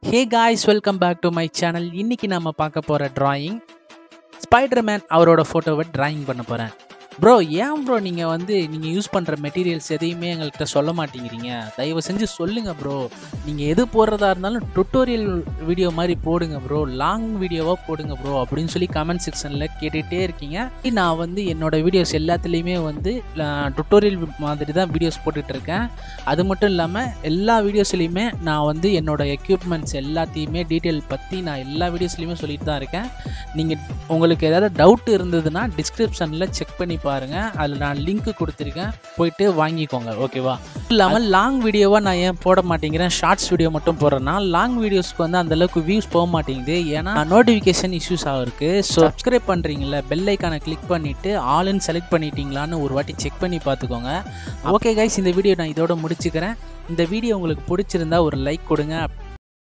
hey guys welcome back to my channel இன்னைக்கு நம்ம பார்க்க போகிற டிராயிங் ஸ்பைடர்மேன் அவரோட ஃபோட்டோவை டிராயிங் பண்ண போகிறேன் ப்ரோ ஏன் ப்ரோ நீங்கள் வந்து நீங்கள் யூஸ் பண்ணுற மெட்டீரியல்ஸ் எதையுமே எங்கள்கிட்ட சொல்ல மாட்டேங்கிறீங்க தயவு செஞ்சு சொல்லுங்கள் ப்ரோ நீங்கள் எது போடுறதா இருந்தாலும் டுட்டோரியல் வீடியோ மாதிரி போடுங்க ப்ரோ லாங் வீடியோவாக போடுங்க ப்ரோ அப்படின்னு சொல்லி கமெண்ட் செக்ஷனில் கேட்டுகிட்டே இருக்கீங்க நான் வந்து என்னோட வீடியோஸ் எல்லாத்துலேயுமே வந்து டுட்டோரியல் மாதிரி தான் வீடியோஸ் போட்டுட்ருக்கேன் அது மட்டும் இல்லாமல் எல்லா வீடியோஸ்லையுமே நான் வந்து என்னோட எக்யூப்மெண்ட்ஸ் எல்லாத்தையுமே டீட்டெயில் பற்றி நான் எல்லா வீடியோஸ்லையுமே சொல்லிட்டு தான் இருக்கேன் நீங்கள் உங்களுக்கு ஏதாவது டவுட் இருந்ததுன்னா டிஸ்கிரிப்ஷனில் செக் பண்ணி பாருங்கள் அதில் நான் லிங்க் கொடுத்துருக்கேன் போயிட்டு வாங்கிக்கோங்க ஓகேவா இல்லாமல் லாங் வீடியோவாக நான் ஏன் போட மாட்டேங்கிறேன் ஷார்ட்ஸ் வீடியோ மட்டும் போடுறேன்னா லாங் வீடியோஸ்க்கு வந்து அந்தளவுக்கு வியூஸ் போக மாட்டேங்குது ஏன்னா நோட்டிஃபிகேஷன் இஷ்யூஸ் ஆகிருக்கு ஸோ சப்ஸ்கிரைப் பண்ணுறீங்களா பெல் ஐக்கானை கிளிக் பண்ணிவிட்டு ஆளுன்னு செலக்ட் பண்ணிட்டீங்களான்னு ஒரு வாட்டி செக் பண்ணி பார்த்துக்கோங்க ஓகே கைஸ் இந்த வீடியோ நான் இதோட முடிச்சுக்கிறேன் இந்த வீடியோ உங்களுக்கு பிடிச்சிருந்தா ஒரு லைக் கொடுங்க